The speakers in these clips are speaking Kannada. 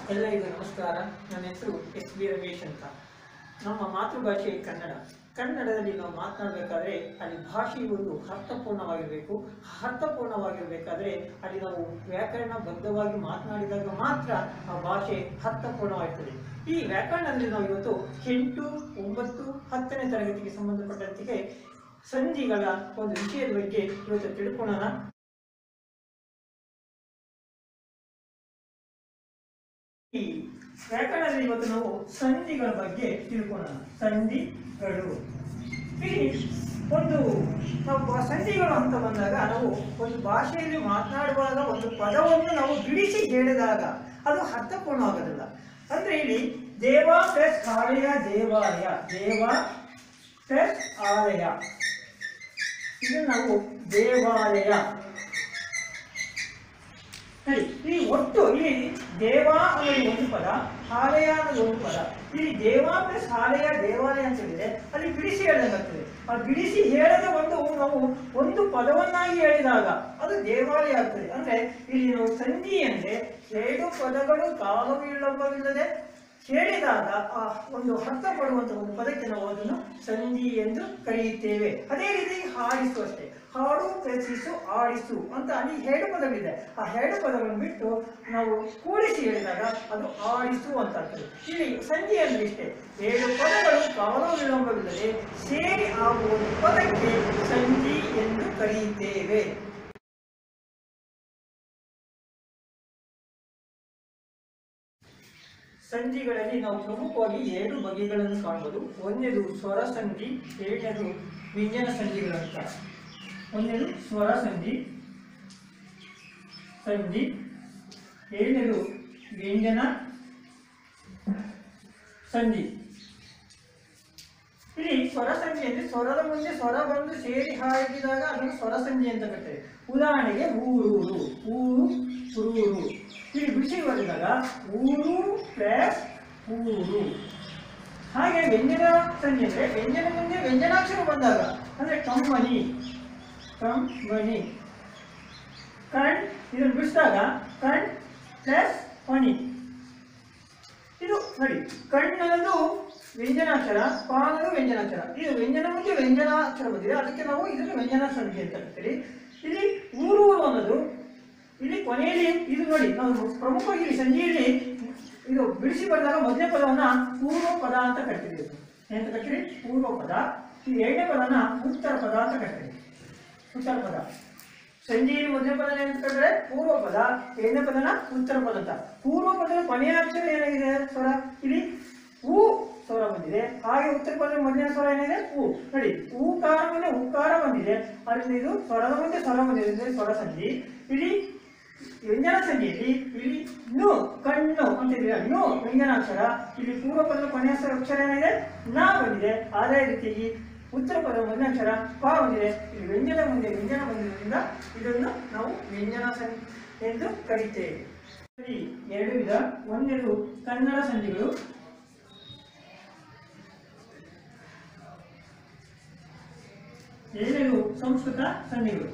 ಎಲ್ಲರಿಗೂ ನಮಸ್ಕಾರ ನನ್ನ ಹೆಸರು ಎಸ್ ಬಿ ರಮೇಶ್ ಅಂತ ನಮ್ಮ ಮಾತೃಭಾಷೆ ಕನ್ನಡ ಕನ್ನಡದಲ್ಲಿ ನಾವು ಮಾತನಾಡಬೇಕಾದ್ರೆ ಅಲ್ಲಿ ಭಾಷೆ ಒಂದು ಅರ್ಥಪೂರ್ಣವಾಗಿರಬೇಕು ಅರ್ಥಪೂರ್ಣವಾಗಿರಬೇಕಾದ್ರೆ ಅಲ್ಲಿ ನಾವು ವ್ಯಾಕರಣಬದ್ಧವಾಗಿ ಮಾತನಾಡಿದಾಗ ಮಾತ್ರ ಆ ಭಾಷೆ ಅರ್ಥಪೂರ್ಣವಾಗಿರ್ತದೆ ಈ ವ್ಯಾಕರಣದಲ್ಲಿ ನಾವು ಇವತ್ತು ಎಂಟು ಒಂಬತ್ತು ಹತ್ತನೇ ತರಗತಿಗೆ ಸಂಬಂಧಪಟ್ಟಂತೆ ಸಂಧಿಗಳ ಒಂದು ವಿಷಯದ ಬಗ್ಗೆ ಇವತ್ತು ತಿಳ್ಕೊಳ್ಳೋಣ ಈ ವ್ಯಾಕರಣದಲ್ಲಿ ಇವತ್ತು ನಾವು ಸಂಧಿಗಳ ಬಗ್ಗೆ ತಿಳ್ಕೊಳ್ಳೋಣ ಸಂಧಿಗಳು ಇಲ್ಲಿ ಒಂದು ನಾವು ಬ- ಸಂಧಿಗಳು ಅಂತ ಬಂದಾಗ ನಾವು ಒಂದು ಭಾಷೆಯಲ್ಲಿ ಮಾತನಾಡುವಾಗ ಒಂದು ಪದವನ್ನು ನಾವು ಬಿಡಿಸಿ ಹೇಳಿದಾಗ ಅದು ಅರ್ಥಪೂರ್ಣ ಆಗೋದಿಲ್ಲ ಅಂದ್ರೆ ಇಲ್ಲಿ ದೇವ ಪ್ಲಸ್ ಆಲಯ ದೇವಾಲಯ ದೇವ ಪ್ಲಸ್ ಆಲಯ ಇದು ನಾವು ದೇವಾಲಯ ಸರಿ ಈ ಒಟ್ಟು ಇಲ್ಲಿ ದೇವ ಅನ್ನೋದು ಒಂದು ಪದ ಆಲಯ ಅನ್ನೋದು ಒಂದು ಪದ ಇಲ್ಲಿ ದೇವ ಪ್ಲಸ್ ಆಲಯ ದೇವಾಲಯ ಅಂತ ಹೇಳಿದ್ರೆ ಅಲ್ಲಿ ಬಿಡಿಸಿ ಹೇಳಲಾಗ್ತದೆ ಆ ಬಿಡಿಸಿ ಹೇಳದ ಒಂದು ನಾವು ಒಂದು ಪದವನ್ನಾಗಿ ಹೇಳಿದಾಗ ಅದು ದೇವಾಲಯ ಆಗ್ತದೆ ಅಂದ್ರೆ ಇಲ್ಲಿ ನಾವು ಸಂಧಿ ಅಂದ್ರೆ ಎರಡು ಪದಗಳು ಕಾಲವಿಳಂಬವಿಲ್ಲದೆ ಹೇಳಿದಾಗ ಆ ಒಂದು ಅರ್ಥ ಪಡುವಂತ ಒಂದು ಪದಕ್ಕೆ ನಾವು ಅದನ್ನು ಸಂಧಿ ಎಂದು ಕರೆಯುತ್ತೇವೆ ಅದೇ ರೀತಿ ಹಾಡಿಸು ಅಷ್ಟೇ ಹಾಡು ಪ್ರಚಿಸು ಆಡಿಸು ಅಂತ ಅಲ್ಲಿ ಎರಡು ಪದಗಳಿದೆ ಆ ಎರಡು ಪದಗಳನ್ನು ಬಿಟ್ಟು ನಾವು ಕೂಡಿಸಿ ಹೇಳಿದಾಗ ಅದು ಆಡಿಸು ಅಂತ ಆಗ್ತದೆ ಇಲ್ಲಿ ಸಂಧಿ ಅಂದ್ರೆ ಇಷ್ಟೇ ಏಳು ಪದಗಳು ಕಾಲ ವಿಳಂಬವಿಲ್ಲದೆ ಸೇರಿ ಆಗುವ ಒಂದು ಪದಕ್ಕೆ ಸಂಧಿ ಎಂದು ಕರೆಯುತ್ತೇವೆ ಸಂಧಿಗಳಲ್ಲಿ ನಾವು ಪ್ರಮುಖವಾಗಿ ಎರಡು ಬಗೆಗಳನ್ನು ಕಾಣಬಹುದು ಒಂದನೇದು ಸ್ವರ ಸಂಧಿ ಎರಡನೇದು ವ್ಯಂಜನ ಸಂಧಿಗಳಂತ ಒಂದನೇದು ಸ್ವರ ಸಂಧಿ ಸಂಧಿ ಎರಡನೇದು ವ್ಯಂಜನ ಸಂಧಿ ಇಲ್ಲಿ ಸ್ವರ ಸಂಧಿ ಅಂದ್ರೆ ಸ್ವರದ ಮುಂದೆ ಸ್ವರ ಬಂದು ಸೇರಿ ಹಾಕಿದಾಗ ಅದನ್ನು ಸ್ವರ ಸಂಧಿ ಅಂತ ಕರೀತಾರೆ ಉದಾಹರಣೆಗೆ ಊರೂರು ಊರು ಹುರೂರು ಇಲ್ಲಿ ಬಿಡಿಸಿ ಬರೆದಾಗ ಊರು ಪ್ಲಸ್ ಊರು ಹಾಗೆ ವ್ಯಂಜನ ಸಂಧಿ ಅಂದ್ರೆ ವ್ಯಂಜನ ಮುಂದೆ ವ್ಯಂಜನಾಕ್ಷರ ಬಂದಾಗ ಅಂದ್ರೆ ಕಂಬನಿ ಕಂಬನಿ ಕಣ್ ಇದನ್ನು ಬಿಡಿಸಿದಾಗ ಕಣ್ ಪ್ಲಸ್ ಮಣಿ ಇದು ನೋಡಿ ಕಣ್ಣದು ವ್ಯಂಜನಾಕ್ಷರ ಪಾನದು ವ್ಯಂಜನಾಕ್ಷರ ಇದು ವ್ಯಂಜನ ಮುಂದೆ ವ್ಯಂಜನಾಕ್ಷರ ಬಂದಿದೆ ಅದಕ್ಕೆ ನಾವು ಇದನ್ನು ವ್ಯಂಜನ ಸಂಧಿ ಅಂತ ಕರಿತೀವಿ ಇಲ್ಲಿ ಊರು ಅನ್ನೋದು ಇಲ್ಲಿ ಕೊನೆಯಲ್ಲಿ ಇದು ನೋಡಿ ನಾವು ಪ್ರಮುಖವಾಗಿ ಇಲ್ಲಿ ಸಂಧಿಯಲ್ಲಿ ಇದು ಬಿಡಿಸಿ ಬರೆದಾಗ ಮೊದಲನೇ ಪದವನ್ನ ಪೂರ್ವ ಪದ ಅಂತ ಕರಿತೀವಿ ಏನಂತ ಕರಿತೀವಿ ಪೂರ್ವ ಪದ ಈ ಎರಡನೇ ಪದನ ಉತ್ತರ ಪದ ಅಂತ ಕರಿತೀವಿ ಉತ್ತರ ಪದ ಸಂಧಿಯಲ್ಲಿ ಮೊದಲನೇ ಪದ ಏನಂತ ಕರೆದ್ರೆ ಪೂರ್ವ ಪದ ಎರಡನೇ ಪದನ ಉತ್ತರ ಪದ ಅಂತ ಪೂರ್ವ ಪದದ ಕೊನೆಯ ಅಕ್ಷರ ಏನಾಗಿದೆ ಸ್ವರ ಇಲ್ಲಿ ಹೂ ಸ್ವರ ಬಂದಿದೆ ಹಾಗೆ ಉತ್ತರ ಪದದ ಮೊದಲನೇ ಸ್ವರ ಏನಿದೆ ಹೂ ನೋಡಿ ಹೂಕಾರ ಮೇಲೆ ಹೂಕಾರ ಬಂದಿದೆ ಅದರಿಂದ ಇದು ಸ್ವರದ ಮುಂದೆ ಸ್ವರ ಬಂದಿದೆ ಅಂದ್ರೆ ಸ್ವರ ಸಂಧಿ ಇಲ್ಲಿ ವ್ಯಂಜನ ಸಂಧಿಯಲ್ಲಿ ಇಲ್ಲಿ ನು ಕಣ್ಣು ಅಂತ ಇದೆಯಾ ನು ವ್ಯಂಜನಾಕ್ಷರ ಇಲ್ಲಿ ಪೂರ್ವ ಪದದ ಕೊನೆಯ ಅಕ್ಷರ ಏನಿದೆ ನ ಬಂದಿದೆ ಅದೇ ರೀತಿಯಾಗಿ ಉತ್ತರ ಪದ ಮೊದಲನೇ ಅಕ್ಷರ ಪ ಬಂದಿದೆ ಇಲ್ಲಿ ವ್ಯಂಜನ ಮುಂದೆ ವ್ಯಂಜನ ಬಂದಿರೋದ್ರಿಂದ ಇದನ್ನು ನಾವು ವ್ಯಂಜನ ಸಂಧಿ ಎಂದು ಕರೀತೇವೆ ಸರಿ ಎರಡು ವಿಧ ಒಂದೆರಡು ಕನ್ನಡ ಸಂಧಿಗಳು ಎರಡನೇದು ಸಂಸ್ಕೃತ ಸಂಧಿಗಳು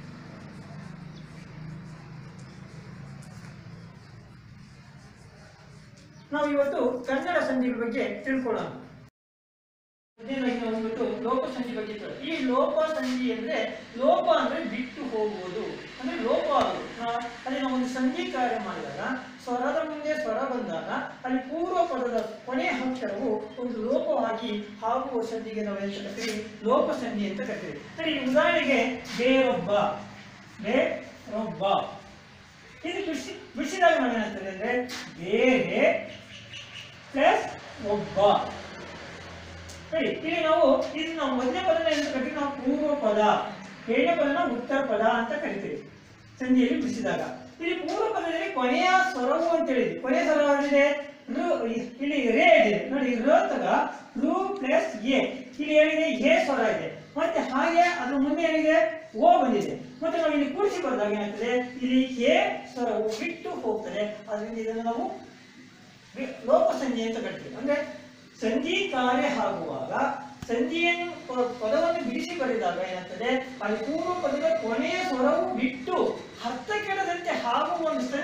ನಾವು ಇವತ್ತು ಕನ್ನಡ ಸಂಧಿಗಳ ಬಗ್ಗೆ ತಿಳ್ಕೊಳ್ಳೋಣ ಮೊದಲನೇದಾಗಿ ನಾವು ಇವತ್ತು ಲೋಪ ಸಂಧಿ ಬಗ್ಗೆ ತಿಳ್ಕೊಳ್ಳೋಣ. ಈ ಲೋಪ ಸಂಧಿ ಅಂದ್ರೆ ಲೋಪ ಅಂದ್ರೆ ಬಿಟ್ಟು ಹೋಗುವುದು ಅಂದ್ರೆ ಲೋಪ ಆಗುವುದು ನಾ- ಅಲ್ಲಿ ನಾವು ಒಂದು ಸಂಧಿ ಕಾರ್ಯ ಮಾಡಿದಾಗ ಸ್ವರದ ಮುಂದೆ ಸ್ವರ ಬಂದಾಗ ಅಲ್ಲಿ ಪೂರ್ವ ಪದದ ಕೊನೆಯ ಅಕ್ಷರವು ಒಂದು ಲೋಪವಾಗಿ ಆಗುವ ಸಂಧಿಗೆ ನಾವು ಎಂತ ಕರಿತೀವಿ ಲೋಪ ಸಂಧಿ ಅಂತ ಕರಿತೀವಿ ಸರಿ ಉದಾಹರಣೆಗೆ ಬೇರೊಬ್ಬ ಬೇರೊಬ್ಬ ಇದು ಬಿಡಿಸಿ ಬಿಡಿಸಿದಾಗ ನಾವೇನಾಗ್ತದೆ ಅಂದ್ರೆ ಬೇರೆ ಪ್ಲಸ್ ಒಬ್ಬ ಸರಿ ಇಲ್ಲಿ ನಾವು ಇದು ನಾವು ಮೊದಲನೇ ಪದನ ಎಂತ ಕರಿತೀವಿ ನಾವು ಪೂರ್ವ ಪದ ಎರಡನೇ ಪದನ ಉತ್ತರ ಪದ ಅಂತ ಕರಿತೀವಿ ಸಂಧಿಯಲ್ಲಿ ಬಿಡಿಸಿದಾಗ ಇಲ್ಲಿ ಪೂರ್ವ ಪದದಲ್ಲಿ ಕೊನೆಯ ಸ್ವರವು ಅಂತ ಹೇಳಿದ್ವಿ ಕೊನೆಯ ಸ್ವರ ಯಾವ್ದಿದೆ ಋ ಇಲ್ಲಿ ರೇ ಇದೆ ನೋಡಿ ರ ತಗ ರು ಪ್ಲಸ್ ಎ ಇಲ್ಲಿ ಏನಿದೆ ಎ ಸ್ವರ ಇದೆ ಮತ್ತೆ ಹಾಗೆ ಅದ್ರ ಮುಂದೆ ಏನಿದೆ ಓ ಬಂದಿದೆ ಮತ್ತೆ ನಾವು ಇಲ್ಲಿ ಕೂಡಿಸಿ ಬರೆದಾಗ ಏನಾಗ್ತದೆ ಇಲ್ಲಿ ಎ ಸ್ವರವು ಬಿಟ್ಟು ಹೋಗ್ತದೆ ಅದರಿಂದ ಇದನ್ನು ನಾವು ವಿ- ಲೋಪ ಸಂಧಿ ಅಂತ ಕರಿತೀವಿ ಅಂದ್ರೆ ಸಂಧಿ ಕಾರ್ಯ ಆಗುವಾಗ ಸಂಧಿಯನ್ನು ಪ- ಪದವನ್ನು ಬಿಡಿಸಿ ಬರೆದಾಗ ಏನಾಗ್ತದೆ ಅಲ್ಲಿ ಪೂರ್ವ ಪದದ ಕೊನೆಯ ಸ್ವರವು ಬಿಟ್ಟು ಅರ್ಥ ಕೆಡದಂತೆ ಆಗುವ ಒಂದು ಸಂಧಿಗೆ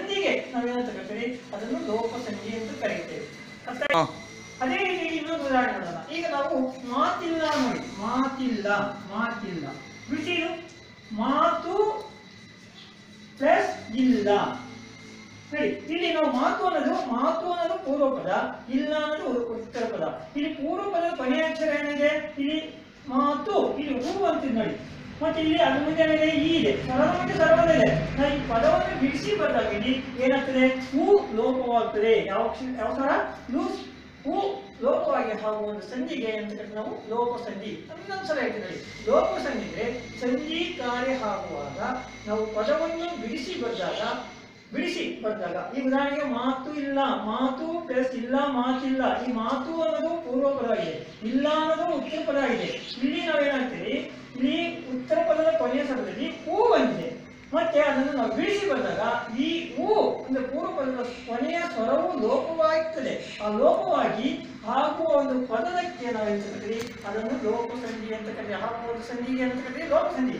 ನಾವೇನಂತ ಕರಿತೀವಿ ಅದನ್ನು ಲೋಪ ಸಂಧಿ ಎಂದು ಕರೆಯುತ್ತೇವೆ ಅರ್ಥ ಆಯ್ತಾ? ಅದೇ ರೀತಿ ಇನ್ನೊಂದು ಉದಾಹರಣೆ ನೋಡೋಣ ಈಗ ನಾವು ಮಾತಿಲ್ಲ ನೋಡಿ ಮಾತಿಲ್ಲ ಮಾತಿಲ್ಲ ಬಿಡಿಸಿ ಇದು ಮಾತು ಪ್ಲಸ್ ಇಲ್ಲ ಸರಿ ಇಲ್ಲಿ ನಾವು ಮಾತು ಅನ್ನೋದು ಮಾತು ಅನ್ನೋದು ಪೂರ್ವ ಪದ ಇಲ್ಲ ಅನ್ನೋದು ಉತ್ತರ ಪದ ಇಲ್ಲಿ ಪೂರ್ವ ಪದದ ಕೊನೆಯ ಅಕ್ಷರ ಏನಿದೆ ಇಲ್ಲಿ ಮಾತು ಇಲ್ಲಿ ಹೂ ಅಂತಿದೆ ನೋಡಿ ಮತ್ತೆ ಇಲ್ಲಿ ಅದ್ರ ಮುಂದೆ ಏನಿದೆ ಈ ಇದೆ ಸ್ವರದ ಮುಂದೆ ಸರ್ವದ ಇದೆ ನಾವು ಈ ಪದವನ್ನು ಬಿಡಿಸಿ ಬಂದಾಗ ಇಲ್ಲಿ ಏನಾಗ್ತದೆ ಹೂ ಲೋಪವಾಗ್ತದೆ ಯಾವ ಅಕ್ಷರ ಯಾವ ಸ್ವರ ಲೂಸ್ ಹೂ ಲೋಪವಾಗಿ ಆಗುವ ಒಂದು ಸಂಧಿಗೆ ಅಂತ ಕರಿತೀವಿ ನಾವು ಲೋಪ ಸಂಧಿ ಇನ್ನೊಂದ್ಸಲ ಹೇಳ್ತೀನಿ ನೋಡಿ ಲೋಪ ಸಂಧಿ ಅಂದ್ರೆ ಸಂಧಿ ಕಾರ್ಯ ಆಗುವಾಗ ನಾವು ಪದವನ್ನು ಬಿಡಿಸಿ ಬಂದಾಗ ಬಿಡಿಸಿ ಬಂದಾಗ ಈ ಉದಾಹರಣೆಗೆ ಮಾತು ಇಲ್ಲ ಮಾತು ಪ್ಲಸ್ ಇಲ್ಲ ಮಾತಿಲ್ಲ ಈ ಮಾತು ಅನ್ನೋದು ಪೂರ್ವ ಪದ ಆಗಿದೆ ಇಲ್ಲ ಅನ್ನೋದು ಉತ್ತರ ಪದ ಆಗಿದೆ ಇಲ್ಲಿ ನಾವೇನಾಗ್ತೀವಿ ಇಲ್ಲಿ ಉತ್ತರ ಪದದ ಕೊನೆಯ ಸ್ವರದಲ್ಲಿ ಹೂ ಬಂದಿದೆ ಮತ್ತೆ ಅದನ್ನು ನಾವು ಬಿಡಿಸಿ ಬಂದಾಗ ಈ ಹೂ ಅಂದ್ರೆ ಪೂರ್ವ ಪದದ ಕೊನೆಯ ಸ್ವರವು ಲೋಪವಾಗುತ್ತದೆ ಆ ಲೋಪವಾಗಿ ಆಗುವ ಒಂದು ಪದದಕ್ಕೆ ನಾವು ಎಂತ ಕರೀತೀವಿ ಅದನ್ನು ಲೋಪ ಸಂಧಿ ಅಂತ ಕರೀತೀವಿ ಆಗುವ ಒಂದು ಸಂಧಿಗೆ ಅಂತ ಕರೀತೀವಿ ಲೋಪ ಸಂಧಿ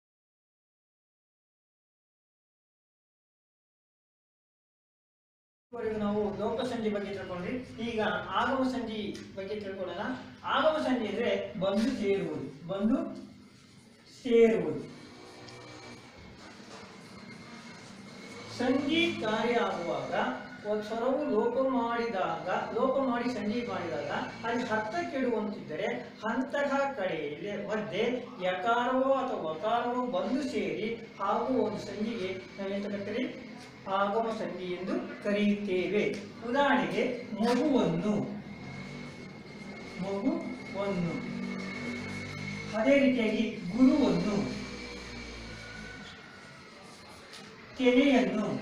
ಇದುವರೆಗೂ ನಾವು ಲೋಕ ಸಂಧಿ ಬಗ್ಗೆ ತಿಳ್ಕೊಂಡ್ರಿ ಈಗ ಆಗಮ ಸಂಧಿ ಬಗ್ಗೆ ತಿಳ್ಕೊಳ್ಳೋಣ ಆಗಮ ಸಂಧಿ ಅಂದ್ರೆ ಬಂದು ಸೇರುವುದು ಬಂದು ಸೇರುವುದು ಸಂಧಿ ಕಾರ್ಯ ಆಗುವಾಗ ಒಂದು ಸ್ವರವು ಲೋಪ ಮಾಡಿದಾಗ ಲೋಪ ಮಾಡಿ ಸಂಧಿ ಮಾಡಿದಾಗ ಅಲ್ಲಿ ಹತ್ತ ಕೆಡುವಂತಿದ್ದರೆ ಅಂತಹ ಕಡೆಯಲ್ಲಿ ಮಧ್ಯೆ ಯಕಾರವೋ ಅಥವಾ ವಕಾರವೋ ಬಂದು ಸೇರಿ ಹಾಗೂ ಒಂದು ಸಂಧಿಗೆ ನಾವೆಂತ ಕರೀತೀವಿ ಆಗಮ ಸಂಧಿ ಎಂದು ಕರೆಯುತ್ತೇವೆ ಉದಾಹರಣೆಗೆ ಮಗುವನ್ನು ಮಗುವನ್ನು ಅದೇ ರೀತಿಯಾಗಿ ಗುರುವನ್ನು ಕೆರೆಯನ್ನು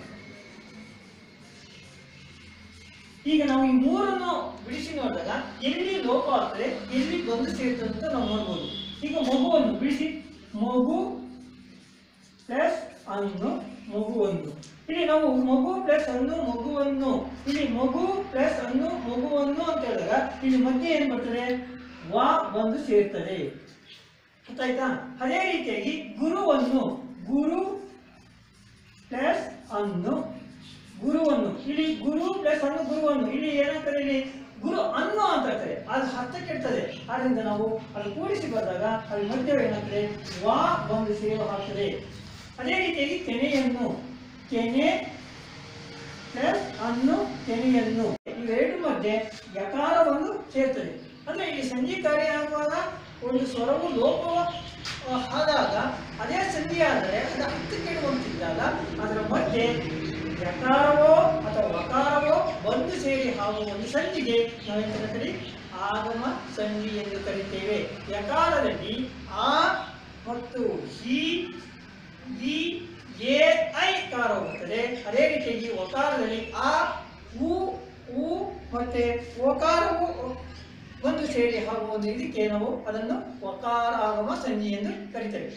ಈಗ ನಾವು ಈ ಮೂರನ್ನು ಬಿಡಿಸಿ ನೋಡಿದಾಗ ಎಲ್ಲಿ ಲೋಪ ಆಗ್ತದೆ ಎಲ್ಲಿ ಬಂದು ಸೇರ್ತದೆ ಅಂತ ನಾವು ನೋಡ್ಬೋದು ಈಗ ಮಗುವನ್ನು ಬಿಡಿಸಿ ಮಗು ಪ್ಲಸ್ ಅನ್ನು ಮಗುವನ್ನು ಇಲ್ಲಿ ನಾವು ಮಗು ಪ್ಲಸ್ ಅನ್ನು ಮಗುವನ್ನು ಇಲ್ಲಿ ಮಗು ಪ್ಲಸ್ ಅನ್ನು ಮಗುವನ್ನು ಅಂತ ಹೇಳಿದಾಗ ಇಲ್ಲಿ ಮಧ್ಯೆ ಏನ್ ಬರ್ತದೆ ವಾ ಬಂದು ಸೇರ್ತದೆ ಗೊತ್ತಾಯ್ತಾ ಅದೇ ರೀತಿಯಾಗಿ ಗುರುವನ್ನು ಗುರು ಪ್ಲಸ್ ಅನ್ನು ಗುರುವನ್ನು ಇಲ್ಲಿ ಗುರು ಪ್ಲಸ್ ಅನ್ನು ಗುರುವನ್ನು ಇಲ್ಲಿ ಏನಾಗ್ತದೆ ಇಲ್ಲಿ ಗುರು ಅನ್ನು ಅಂತ ಇರ್ತದೆ ಅದು ಹತ್ತಕ್ಕೆ ಇರ್ತದೆ ಆದ್ರಿಂದ ನಾವು ಅದು ಕೂಡಿಸಿ ಬಂದಾಗ ಅಲ್ಲಿ ಮಧ್ಯ ಏನಾಗ್ತದೆ ವಾ ಬಂದು ಸೇವ ಆಗ್ತದೆ ಅದೇ ರೀತಿಯಾಗಿ ಕೆನೆಯನ್ನು ಕೆನೆ ಪ್ಲಸ್ ಅನ್ನು ಕೆನೆಯನ್ನು ಇವೆರಡು ಮಧ್ಯೆ ಯಕಾರವನ್ನು ಸೇರ್ತದೆ ಅಂದ್ರೆ ಇಲ್ಲಿ ಸಂಧಿ ಕಾರ್ಯ ಆಗುವಾಗ ಒಂದು ಸ್ವರವು ಲೋಪವ ಆ, ಆದಾಗ ಅದೇ ಸಂಧಿ ಆದರೆ ಅದು ಹತ್ತಕ್ಕೆ ಇಡುವಂತಿದ್ದಾಗ ಅದರ ಮಧ್ಯೆ ಯಕಾರವೋ ಅಥವಾ ವಕಾರವೋ ಬಂದು ಸೇರಿ ಆಗುವ ಒಂದು ಸಂಧಿಗೆ ನಾವೆಂತ ಕರೀತೀವಿ ಆಗಮ ಸಂಧಿ ಎಂದು ಕರೀತೇವೆ ಯಕಾರದಲ್ಲಿ ಆ ಮತ್ತು ಹಿ ಈ ಎ ಐ ಕಾರ ಹೋಗುತ್ತದೆ ಅದೇ ರೀತಿಯಾಗಿ ಒಕಾರದಲ್ಲಿ ಆ ಉ ಉ ಮತ್ತೆ ಒಕಾರವು ಒಂದು ಸೇರಿ ಆಗುವ ಒಂದು ಇದಕ್ಕೆ ನಾವು ಅದನ್ನು ಒಕಾರ ಆಗಮ ಸಂಧಿ ಎಂದು ಕರಿತೇವೆ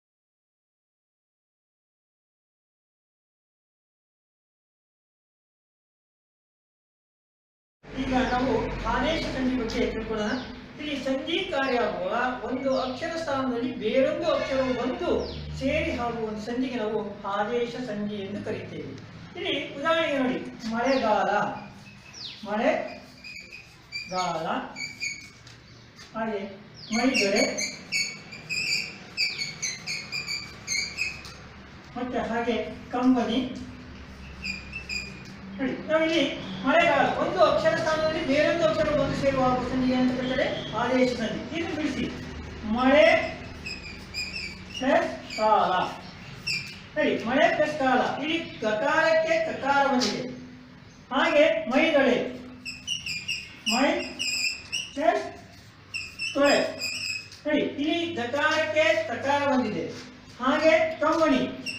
ಈಗ ನಾವು ಆದೇಶ ಸಂಧಿ ಬಗ್ಗೆ ತಿಳ್ಕೊಳ್ಳೋಣ ಇಲ್ಲಿ ಸಂಧಿ ಕಾರ್ಯ ಆಗುವ ಒಂದು ಅಕ್ಷರ ಸ್ಥಾನದಲ್ಲಿ ಬೇರೊಂದು ಅಕ್ಷರವು ಬಂದು ಸೇರಿ ಆಗುವ ಒಂದು ಸಂಧಿಗೆ ನಾವು ಆದೇಶ ಸಂಧಿ ಎಂದು ಕರೀತೇವೆ ಇಲ್ಲಿ ಉದಾಹರಣೆಗೆ ನೋಡಿ ಮಳೆಗಾಲ ಮಳೆಗಾಲ ಹಾಗೆ ಮೈಗಡೆ ಮತ್ತೆ ಹಾಗೆ ಕಂಬನಿ ನೋಡಿ ನಾವಿಲ್ಲಿ ಮಳೆಗಾಲ ಒಂದು ಅಕ್ಷರ ಸ್ಥಾನದಲ್ಲಿ ಬೇರೊಂದು ಅಕ್ಷರ ಬಂದು ಸೇರುವ ಸಂಧಿಗೆ ಅಂತ ಕರೀತಾರೆ ಆದೇಶ ಸಂಧಿ ಇದು ಬಿಡಿಸಿ ಮಳೆ ಪ್ಲಸ್ ಕಾಲ ಸರಿ ಮಳೆ ಪ್ಲಸ್ ಕಾಲ ಇಲ್ಲಿ ಕಕಾರಕ್ಕೆ ಕಕಾರ ಬಂದಿದೆ ಹಾಗೆ ಮೈದಳೆ ಮೈ ಪ್ಲಸ್ ತೊಳೆ ಸರಿ ಇಲ್ಲಿ ದಕಾರಕ್ಕೆ ತಕಾರ ಬಂದಿದೆ ಹಾಗೆ ಕಂಬನಿ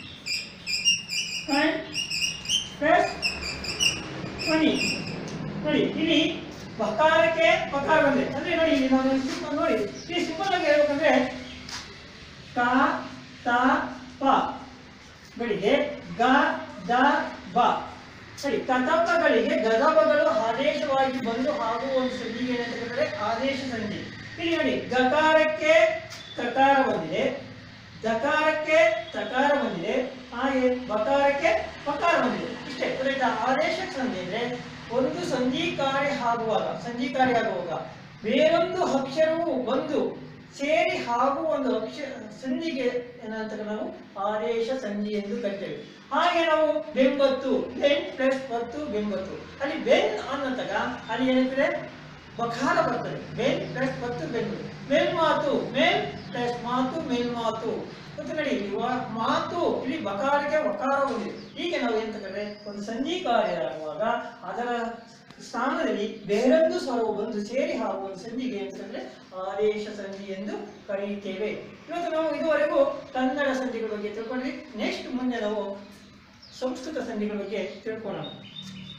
ಕಣ್ ಪ್ಲಸ್ ಮಣಿ ನೋಡಿ ಇಲ್ಲಿ ಬಕಾರಕ್ಕೆ ಪಕಾರ ಬಂದಿದೆ ಅಂದ್ರೆ ನೋಡಿ ಇಲ್ಲಿ ನಾವು ಸಿಂಪಲ್ ನೋಡಿ ಈ ಸಿಂಪಲ್ ಆಗಿ ಹೇಳ್ಬೇಕಂದ್ರೆ ಕ ತ ಪ ಗಳಿಗೆ ಗ ದ ಬ ಸರಿ ಕತಪಗಳಿಗೆ ಗದಬಗಳು ಆದೇಶವಾಗಿ ಬಂದು ಆಗುವ ಒಂದು ಸಂಧಿಗೆ ಏನಂತ ಕರೀತಾರೆ ಆದೇಶ ಸಂಧಿ ಇಲ್ಲಿ ನೋಡಿ ಗಕಾರಕ್ಕೆ ಕಕಾರ ಬಂದಿದೆ ದಕಾರಕ್ಕೆ ತಕಾರ ಬಂದಿದೆ ಹಾಗೆ ಬಕಾರಕ್ಕೆ ಪಕಾರ ಬಂದಿದೆ ಇಷ್ಟೇ ಗೊತ್ತಾಯ್ತಾ ಆದೇಶ ಸಂಧಿ ಅಂದ್ರೆ ಒಂದು ಸಂಧಿ ಕಾರ್ಯ ಆಗುವಾಗ ಸಂಧಿ ಕಾರ್ಯ ಆಗುವಾಗ ಬೇರೊಂದು ಅಕ್ಷರವು ಬಂದು ಸೇರಿ ಹಾಗೂ ಒಂದು ಅಕ್ಷರ ಸಂಧಿಗೆ ಏನಂತ ನಾವು ಆದೇಶ ಸಂಧಿ ಎಂದು ಕರಿತೇವೆ ಹಾಗೆ ನಾವು ಬೆಂಬತ್ತು ಬೆನ್ ಪ್ಲಸ್ ಪತ್ತು ಬೆಂಬತ್ತು ಅಲ್ಲಿ ಬೆನ್ ಅನ್ನತಗ ಅಲ್ಲಿ ಏನಿರ್ತದೆ ಬಕಾರ ಬರ್ತದೆ ಮೇಲ್ ಪ್ಲಸ್ ಪತ್ತು ಬೆನ್ನು ಮೇಲ್ಮಾತು ಮೇಲ್ ಪ್ಲಸ್ ಮಾತು ಮೇಲ್ಮಾತು ಮತ್ತು ನೋಡಿ ಇಲ್ಲಿ ವ- ಮಾತು ಇಲ್ಲಿ ಬಕಾರಕ್ಕೆ ವಕಾರ ఉంది ಹೀಗೆ ನಾವು ಎಂತ ಕರೆ ಒಂದು ಸಂಧಿ ಕಾರ್ಯ ಆಗುವಾಗ ಅದರ ಸ್ಥಾನದಲ್ಲಿ ಬೇರೊಂದು ಸ್ವರವು ಬಂದು ಸೇರಿ ಹಾಗೂ ಒಂದು ಸಂಧಿಗೆ ಅಂತಂದ್ರೆ ಆದೇಶ ಸಂಧಿ ಎಂದು ಕರೆಯುತ್ತೇವೆ ಇವತ್ತು ನಾವು ಇದುವರೆಗೂ ಕನ್ನಡ ಸಂಧಿಗಳ ಬಗ್ಗೆ ತಿಳ್ಕೊಂಡ್ವಿ ನೆಕ್ಸ್ಟ್ ಮುಂದೆ ನಾವು ಸಂಸ್ಕೃತ ಸಂಧಿಗಳ ಬಗ್ಗೆ ತಿಳ್ಕೊಳ್ಳೋಣ